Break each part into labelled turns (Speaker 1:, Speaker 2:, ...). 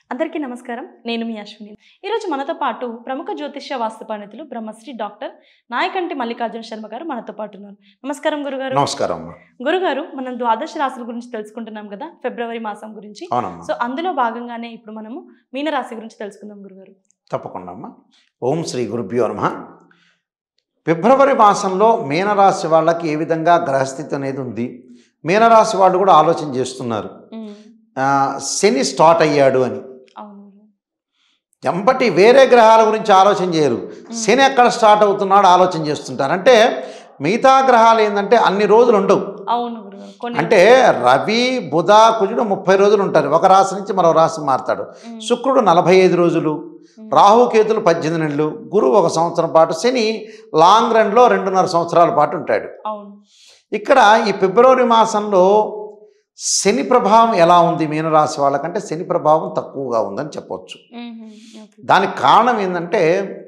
Speaker 1: అందరికీ నమస్కారం నేను మీ అశ్విని ఈరోజు మనతో పాటు ప్రముఖ జ్యోతిష్య వాస్తు పండితులు బ్రహ్మశ్రీ డాక్టర్ నాయకంటి మల్లికార్జున శర్మ గారు మనతో పాటు ఉన్నారు నమస్కారం గురుగారు
Speaker 2: నమస్కారం అమ్మా
Speaker 1: గురుగారు మనం ద్వాదశ రాశుల గురించి తెలుసుకుంటున్నాం కదా ఫిబ్రవరి మాసం గురించి
Speaker 2: అవునమ్మా
Speaker 1: సో అందులో భాగంగానే ఇప్పుడు మనము మీనరాశి గురించి తెలుసుకుందాం గురుగారు
Speaker 2: తప్పకుండా అమ్మా ఓం శ్రీ గురుభ్యో నమ ఫిబ్రవరి మాసంలో మీనరాశి వాళ్ళకి ఏ విధంగా గ్రహస్థితి అనేది ఉంది మీనరాశి వాళ్ళు కూడా ఆలోచన చేస్తున్నారు
Speaker 1: ఉమ్,
Speaker 2: ఆ, శని స్టార్ట్ అయ్యాడు అని
Speaker 1: అవును
Speaker 2: ఎంబటి వేరే గ్రహాల గురించి ఆలోచన చేయరు శని ఎక్కడ స్టార్ట్ అవుతున్నాడు ఆలోచన చేస్తుంటారు అంటే మిగతా గ్రహాలు ఏంటంటే అన్ని రోజులు ఉండవు
Speaker 1: అవును గురుగారు కొన్ని
Speaker 2: అంటే రవి బుధ కుజుడు ముప్పై రోజులు ఉంటారు ఒక రాశి నుంచి మరో రాశి మారుతాడు
Speaker 1: ఉమ్,
Speaker 2: శుక్రుడు నలభై ఐదు రోజులు
Speaker 1: ఉమ్,
Speaker 2: రాహుకేతులు పద్దెనిమిది నెలలు గురువు ఒక సంవత్సరం పాటు శని లాంగ్ రన్లో రెండున్నర సంవత్సరాల పాటు ఉంటాడు
Speaker 1: అవును
Speaker 2: ఇక్కడ ఈ ఫిబ్రవరి మాసంలో శని ప్రభావం ఎలా ఉంది మీనరాశి వాళ్ళకంటే శని ప్రభావం తక్కువగా ఉందని చెప్పొచ్చు
Speaker 1: ఉమ్, ఉమ్, ఓకే.
Speaker 2: దానికి కారణం ఏంటంటే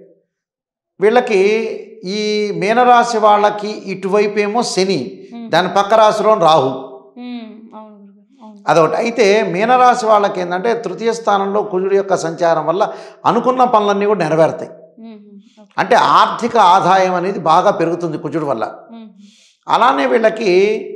Speaker 2: వీళ్ళకి ఈ మీనరాశి వాళ్ళకి ఇటువైపు ఏమో శని
Speaker 1: ఉమ్,
Speaker 2: దాని పక్క రాశిలో రాహు
Speaker 1: ఉమ్, అవును గురుగారు అవును
Speaker 2: అదొకటి అయితే మీనరాశి వాళ్ళకి ఏంటంటే తృతీయ స్థానంలో కుజుడి యొక్క సంచారం వల్ల అనుకున్న పనులన్నీ కూడా నెరవేరుతాయి
Speaker 1: ఉమ్, ఉమ్, ఓకే.
Speaker 2: అంటే ఆర్థిక ఆదాయం అనేది బాగా పెరుగుతుంది కుజుడు వల్ల
Speaker 1: ఉమ్,
Speaker 2: అలానే వీళ్ళకి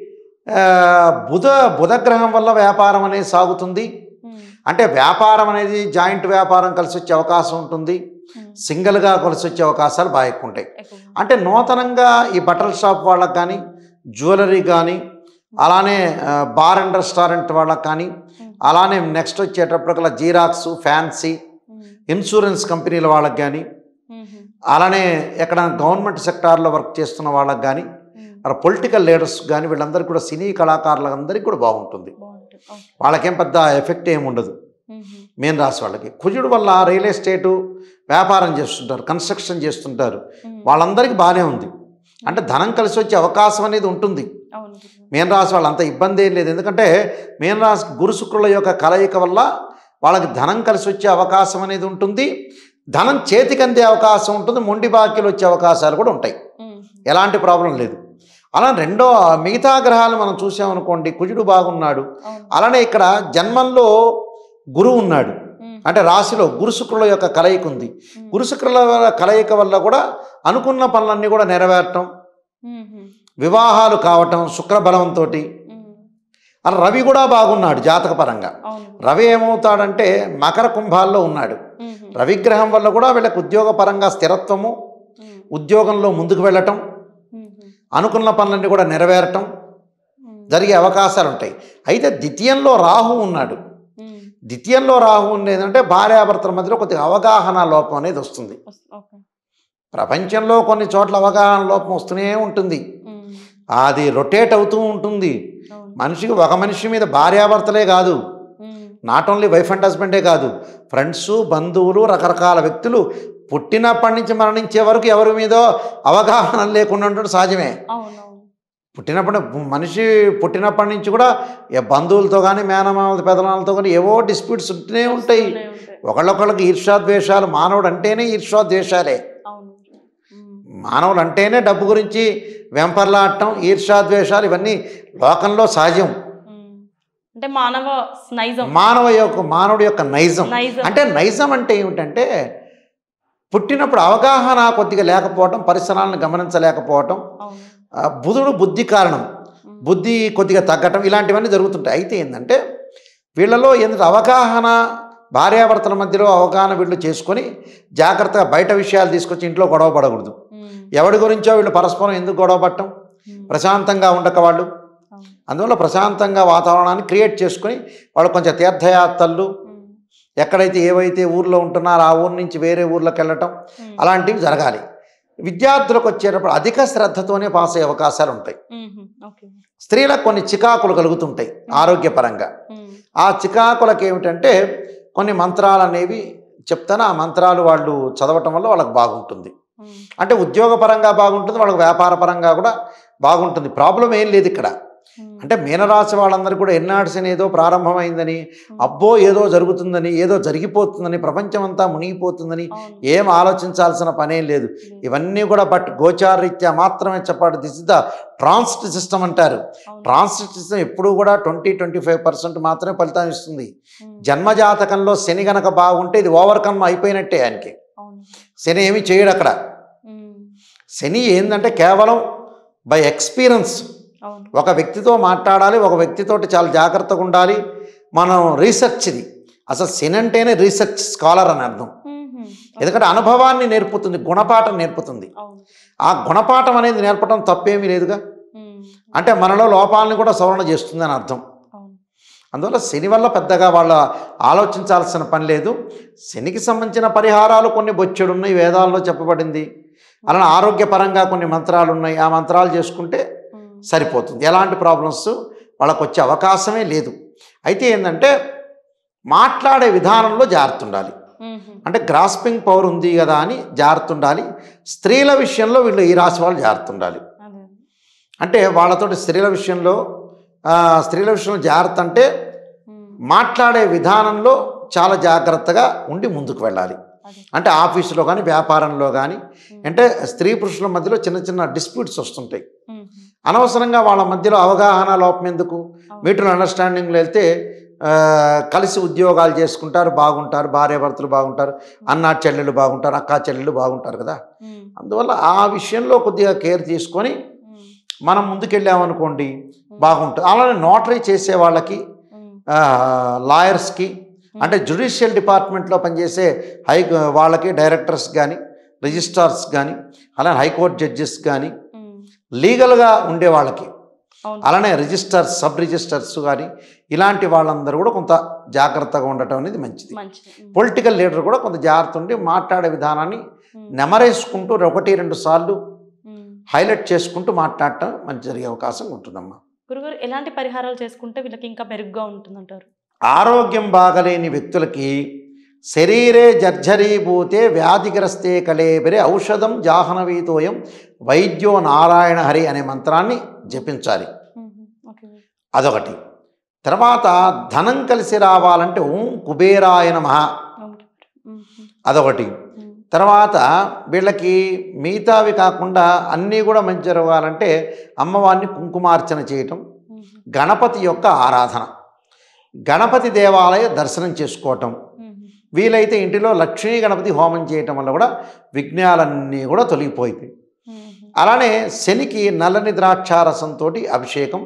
Speaker 2: ఆ, బుధ బుధగ్రహం వల్ల వ్యాపారం అనేది సాగుతుంది
Speaker 1: ఉమ్,
Speaker 2: అంటే వ్యాపారం అనేది జాయింట్ వ్యాపారం కలిసి వచ్చే అవకాశం ఉంటుంది
Speaker 1: ఉమ్,
Speaker 2: సింగిల్గా కలిసి వచ్చే అవకాశాలు బాగా ఎక్కువ ఉంటాయి
Speaker 1: ఎక్కువగా.
Speaker 2: అంటే నూతనంగా ఈ బట్టల షాప్ వాళ్ళకి కానీ జ్యువెలరీ కానీ అలానే ఆ, బార్ అండ్ రెస్టారెంట్ వాళ్ళకి కానీ
Speaker 1: ఉమ్,
Speaker 2: అలానే నెక్స్ట్ వచ్చేటప్పటికల్లా జీరాక్స్ ఫ్యాన్సీ
Speaker 1: ఉమ్,
Speaker 2: ఇన్సూరెన్స్ కంపెనీల వాళ్ళకి కానీ
Speaker 1: ఉమ్, ఉమ్,
Speaker 2: అలానే ఎక్కడ గవర్నమెంట్ సెక్టార్లో వర్క్ చేస్తున్న వాళ్ళకి కానీ
Speaker 1: ఉమ్,
Speaker 2: అలా పొలిటికల్ లీడర్స్ కానీ వీళ్ళందరికీ కూడా సినీ కళాకారులందరికీ కూడా బాగుంటుంది
Speaker 1: బాగుంటుంది ఓకే.
Speaker 2: వాళ్ళకేం పెద్ద ఎఫెక్ట్ ఏమి ఉండదు
Speaker 1: ఉమ్, ఉమ్,
Speaker 2: మెయిన్ రాసి వాళ్ళకి కుజుడు వల్ల రియల్ ఎస్టేటు వ్యాపారం చేస్తుంటారు కన్స్ట్రక్షన్ చేస్తుంటారు
Speaker 1: ఉమ్,
Speaker 2: వాళ్ళందరికీ బాగానే ఉంది అంటే ధనం కలిసి వచ్చే అవకాశం అనేది ఉంటుంది
Speaker 1: అవును గురుగారు.
Speaker 2: మీన రాశి వాళ్ళు అంత ఇబ్బంది ఏం లేదు ఎందుకంటే మీన రాశి గురు శుక్రుల యొక్క కలయిక వల్ల వాళ్ళకి ధనం కలిసి వచ్చే అవకాశం అనేది ఉంటుంది ధనం చేతికి అందే అవకాశం ఉంటుంది మొండి బాకీలు వచ్చే అవకాశాలు కూడా ఉంటాయి
Speaker 1: ఉమ్,
Speaker 2: ఎలాంటి ప్రాబ్లం లేదు అలా రెండో మిగతా గ్రహాలు మనం చూసామనుకోండి కుజుడు బాగున్నాడు
Speaker 1: అవును
Speaker 2: అలానే ఇక్కడ జన్మంలో గురువు ఉన్నాడు
Speaker 1: ఉమ్,
Speaker 2: అంటే రాశిలో గురు శుక్రుల యొక్క కలయిక ఉంది
Speaker 1: ఉమ్,
Speaker 2: గురు శుక్రుల కలయిక వల్ల కూడా అనుకున్న పనులన్నీ కూడా నెరవేరటం
Speaker 1: ఉమ్, ఉమ్,
Speaker 2: వివాహాలు కావటం శుక్ర బలంతో
Speaker 1: ఉమ్,
Speaker 2: అలా రవి కూడా బాగున్నాడు జాతకపరంగా
Speaker 1: అవును
Speaker 2: రవి ఏమవుతాడంటే మకర కుంభాల్లో ఉన్నాడు
Speaker 1: ఉమ్, ఉమ్,
Speaker 2: రవిగ్రహం వల్ల కూడా వీళ్ళకి ఉద్యోగపరంగా స్థిరత్వము
Speaker 1: ఉమ్,
Speaker 2: ఉద్యోగంలో ముందుకు వెళ్ళటం
Speaker 1: ఉమ్, ఉమ్,
Speaker 2: అనుకున్న పనులన్నీ కూడా నెరవేరటం
Speaker 1: ఉమ్,
Speaker 2: జరిగే అవకాశాలు ఉంటాయి అయితే ద్వితీయంలో రాహు ఉన్నాడు
Speaker 1: ఉమ్,
Speaker 2: ద్వితీయంలో రాహు ఉండేదంటే భార్యాభర్తల మధ్యలో కొద్దిగా అవగాహన లోపం అనేది వస్తుంది
Speaker 1: వస్- ఓకే
Speaker 2: ప్రపంచంలో కొన్ని చోట్ల అవగాహన లోపం వస్తూనే ఉంటుంది
Speaker 1: ఉమ్,
Speaker 2: అది రొటేట్ అవుతూ ఉంటుంది
Speaker 1: అవును
Speaker 2: మనిషికి ఒక మనిషి మీద భార్యాభర్తలే కాదు
Speaker 1: um,
Speaker 2: not only wife and హస్బెండే కాదు ఫ్రెండ్స్ బంధువులు రకరకాల వ్యక్తులు పుట్టినప్పటి నుంచి మరణించే వరకు ఎవరి మీదో అవగాహన లేకుండా ఉండడం సహజమే
Speaker 1: అవును అవును
Speaker 2: పుట్టినప్పటి మనిషి పుట్టినప్పటి నుంచి కూడా ఏ బంధువులతో కానీ మేనమామల పెదనాలతో కానీ ఏవో డిస్ప్యూట్స్ ఉంటూనే ఉంటాయి
Speaker 1: వస్తూనే ఉంటాయి.
Speaker 2: ఒకళ్ళొకళ్ళకి ఈర్ష్యాద్వేషాలు మానవుడు అంటేనే ఈర్ష్యాద్వేషాలే
Speaker 1: అవును ఉమ్,
Speaker 2: మానవులు అంటేనే డబ్బు గురించి వెంపర్లాడటం ఈర్ష్యాద్వేషాలు ఇవన్నీ లోకంలో సహజం
Speaker 1: ఉమ్. అంటే మానవ నైజం
Speaker 2: మానవ యొక్క మానవుడి యొక్క నైజం
Speaker 1: నైజం
Speaker 2: అంటే నైజం అంటే ఏమిటంటే పుట్టినప్పుడు అవగాహన కొద్దిగా లేకపోవటం పరిసరాలను గమనించలేకపోవటం
Speaker 1: అవును
Speaker 2: ఆ, బుధుడు బుద్ధి కారణం
Speaker 1: ఉమ్,
Speaker 2: బుద్ధి కొద్దిగా తగ్గటం ఇలాంటివన్నీ జరుగుతుంటాయి అయితే ఏంటంటే వీళ్ళలో ఏంటంటే అవగాహన భార్యాభర్తల మధ్యలో అవగాహన వీళ్ళు చేసుకొని జాగ్రత్తగా బయట విషయాలు తీసుకొచ్చి ఇంట్లో గొడవ పడకూడదు
Speaker 1: ఉమ్,
Speaker 2: ఎవడి గురించో వీళ్ళు పరస్పరం ఎందుకు గొడవ పడటం
Speaker 1: ఉమ్,
Speaker 2: ప్రశాంతంగా ఉండక వాళ్ళు
Speaker 1: అవును
Speaker 2: అందువల్ల ప్రశాంతంగా వాతావరణాన్ని క్రియేట్ చేసుకొని వాళ్ళు కొంచెం తీర్థయాత్రలు
Speaker 1: ఉమ్,
Speaker 2: ఎక్కడైతే ఏవైతే ఊర్లో ఉంటున్నారో ఆ ఊరు నుంచి వేరే ఊర్లోకి వెళ్ళటం
Speaker 1: ఉమ్,
Speaker 2: అలాంటివి జరగాలి విద్యార్థులకు వచ్చేటప్పుడు అధిక శ్రద్ధతోనే పాస్ అయ్యే అవకాశాలు ఉంటాయి
Speaker 1: ఉమ్, ఉమ్, ఓకే
Speaker 2: స్త్రీలకు కొన్ని చికాకులు కలుగుతుంటాయి ఆరోగ్యపరంగా
Speaker 1: ఉమ్,
Speaker 2: ఆ చికాకులకు ఏమిటంటే కొన్ని మంత్రాలు అనేవి చెప్తాను ఆ మంత్రాలు వాళ్ళు చదవటం వల్ల వాళ్ళకి బాగుంటుంది
Speaker 1: ఉమ్,
Speaker 2: అంటే ఉద్యోగపరంగా బాగుంటుంది వాళ్ళకి వ్యాపారపరంగా కూడా బాగుంటుంది ప్రాబ్లం ఏం లేదు ఇక్కడ
Speaker 1: ఉమ్,
Speaker 2: అంటే మీనరాశి వాళ్ళందరూ కూడా ఎన్నాడు శని ఏదో ప్రారంభమైందని అబ్బో ఏదో జరుగుతుందని ఏదో జరిగిపోతుందని ప్రపంచం అంతా మునిగిపోతుందని
Speaker 1: అవును
Speaker 2: ఏం ఆలోచించాల్సిన పనేం లేదు ఇవన్నీ కూడా బట్ గోచారీత్యా మాత్రమే చెప్పాడు this is the transit system అంటారు
Speaker 1: అవును.
Speaker 2: ట్రాన్సిట్ సిస్టమ్ ఎప్పుడూ కూడా ట్వంటీ ట్వంటీ ఫైవ్ పర్సెంట్ మాత్రమే ఫలితం ఇస్తుంది
Speaker 1: ఉమ్.
Speaker 2: జన్మజాతకంలో శని గనక బాగుంటే ఇది ఓవర్కమ్ అయిపోయినట్టే ఆయనకి
Speaker 1: అవును
Speaker 2: శని ఏమీ చేయడు అక్కడ
Speaker 1: ఉమ్.
Speaker 2: శని ఏంటంటే కేవలం బై ఎక్స్పీరియన్స్
Speaker 1: అవును
Speaker 2: ఒక వ్యక్తితో మాట్లాడాలి ఒక వ్యక్తితోటి చాలా జాగ్రత్తగా ఉండాలి మనం రీసెర్చ్ ఇది అసలు శని అంటేనే రీసెర్చ్ స్కాలర్ అని అర్థం
Speaker 1: ఉమ్మ్.
Speaker 2: ఎందుకంటే అనుభవాన్ని నేర్పుతుంది గుణపాఠం నేర్పుతుంది
Speaker 1: అవును
Speaker 2: ఆ గుణపాఠం అనేది నేర్పడం తప్పేమీ లేదుగా
Speaker 1: ఉమ్.
Speaker 2: అంటే మనలో లోపాలని కూడా సవరణ చేస్తుంది అని అర్థం
Speaker 1: అవును
Speaker 2: అందువల్ల శని వల్ల పెద్దగా వాళ్ళ ఆలోచించాల్సిన పని లేదు శనికి సంబంధించిన పరిహారాలు కొన్ని బొచ్చెడు ఉన్నాయి వేదాల్లో చెప్పబడింది అలానే ఆరోగ్యపరంగా కొన్ని మంత్రాలు ఉన్నాయి ఆ మంత్రాలు చేసుకుంటే
Speaker 1: ఉమ్.
Speaker 2: సరిపోతుంది ఎలాంటి ప్రాబ్లమ్స్ వాళ్ళకు వచ్చే అవకాశమే లేదు అయితే ఏంటంటే మాట్లాడే విధానంలో జాగ్రత్త ఉండాలి
Speaker 1: ఉమ్మ్.
Speaker 2: అంటే గ్రాస్పింగ్ పవర్ ఉంది కదా అని జాగ్రత్త ఉండాలి స్త్రీల విషయంలో వీళ్ళు ఈ రాశి వాళ్ళు జాగ్రత్త ఉండాలి
Speaker 1: అదే
Speaker 2: అంటే వాళ్ళతోటి స్త్రీల విషయంలో ఆ, స్త్రీల విషయంలో జాగ్రత్త అంటే
Speaker 1: ఉమ్.
Speaker 2: మాట్లాడే విధానంలో చాలా జాగ్రత్తగా ఉండి ముందుకు వెళ్ళాలి
Speaker 1: అదే
Speaker 2: అంటే ఆఫీసులో కానీ వ్యాపారంలో కానీ అంటే స్త్రీ పురుషుల మధ్యలో చిన్న చిన్న డిస్ప్యూట్స్ వస్తుంటాయి
Speaker 1: ఉమ్మ్.
Speaker 2: అనవసరంగా వాళ్ళ మధ్యలో అవగాహన లోపం ఎందుకు
Speaker 1: అవును.
Speaker 2: మీటర్ అండర్స్టాండింగ్లో వెళ్తే ఆ, కలిసి ఉద్యోగాలు చేసుకుంటారు బాగుంటారు భార్యాభర్తలు బాగుంటారు అన్నా చెల్లెళ్ళు బాగుంటారు అక్కా చెల్లెళ్ళు బాగుంటారు కదా
Speaker 1: ఉమ్.
Speaker 2: అందువల్ల ఆ విషయంలో కొద్దిగా కేర్ తీసుకొని
Speaker 1: ఉమ్.
Speaker 2: మనం ముందుకెళ్ళామనుకోండి బాగుంటుంది అలానే నోటరీ చేసే వాళ్ళకి
Speaker 1: ఉమ్.
Speaker 2: లాయర్స్కి అంటే జ్యుడిషియల్ డిపార్ట్మెంట్లో పనిచేసే హై వాళ్ళకి డైరెక్టర్స్ కానీ రిజిస్ట్రార్స్ కానీ అలానే హైకోర్టు జడ్జెస్ కానీ
Speaker 1: ఉమ్.
Speaker 2: లీగల్గా ఉండే వాళ్ళకి
Speaker 1: అవును
Speaker 2: అలానే రిజిస్టర్స్ సబ్ రిజిస్టర్స్ కానీ ఇలాంటి వాళ్ళందరూ కూడా కొంత జాగ్రత్తగా ఉండటం అనేది మంచిది
Speaker 1: మంచిది ఉమ్.
Speaker 2: పొలిటికల్ లీడర్ కూడా కొంత జాగ్రత్త ఉండి మాట్లాడే విధానాన్ని
Speaker 1: ఉమ్.
Speaker 2: నెమరేసుకుంటూ ఒకటి రెండు సార్లు
Speaker 1: ఉమ్.
Speaker 2: హైలైట్ చేసుకుంటూ మాట్లాడటం మంచి జరిగే అవకాశం ఉంటుందమ్మా
Speaker 1: గురుగారు ఎలాంటి పరిహారాలు చేసుకుంటే వీళ్ళకి ఇంకా మెరుగ్గా ఉంటుందంటారు
Speaker 2: ఆరోగ్యం బాగలేని వ్యక్తులకి శరీరే జర్జరీభూతే వ్యాధిగ్రస్తే కళేబరే ఔషధం జాహ్నవీతోయం వైద్యో నారాయణ హరి అనే మంత్రాన్ని జపించాలి
Speaker 1: ఉమ్. ఓకే
Speaker 2: అదొకటి తర్వాత ధనం కలిసి రావాలంటే ఓం కుబేరాయ నమః
Speaker 1: ఓకే ఉమ్.
Speaker 2: అదొకటి
Speaker 1: ఉమ్.
Speaker 2: తర్వాత వీళ్ళకి మిగతావి కాకుండా అన్నీ కూడా మంచి జరగాలంటే అమ్మవారిని కుంకుమార్చన చేయటం
Speaker 1: ఉమ్.
Speaker 2: గణపతి యొక్క ఆరాధన గణపతి దేవాలయ దర్శనం చేసుకోవటం
Speaker 1: ఉమ్.
Speaker 2: వీలైతే ఇంటిలో లక్ష్మీ గణపతి హోమం చేయటం వల్ల కూడా విఘ్నాలన్నీ కూడా తొలగిపోతాయి
Speaker 1: ఉమ్.
Speaker 2: అలానే శనికి నల్లని ద్రాక్షారసంతో అభిషేకం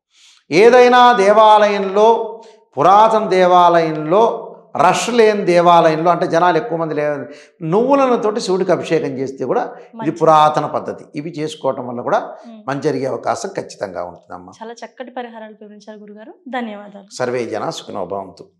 Speaker 2: ఏదైనా దేవాలయంలో పురాతన దేవాలయంలో రష్ లేని దేవాలయంలో అంటే జనాలు ఎక్కువ మంది లే నువ్వులతోటి శివుడికి అభిషేకం చేస్తే కూడా ఇది
Speaker 1: మంచిది.
Speaker 2: పురాతన పద్ధతి ఇవి చేసుకోవటం వల్ల కూడా
Speaker 1: ఉమ్.
Speaker 2: మంచి జరిగే అవకాశం ఖచ్చితంగా ఉంటుందమ్మా
Speaker 1: చాలా చక్కటి పరిహారాలు వివరించారు గురుగారు ధన్యవాదాలు
Speaker 2: సర్వే జన సుఖినోభవంతు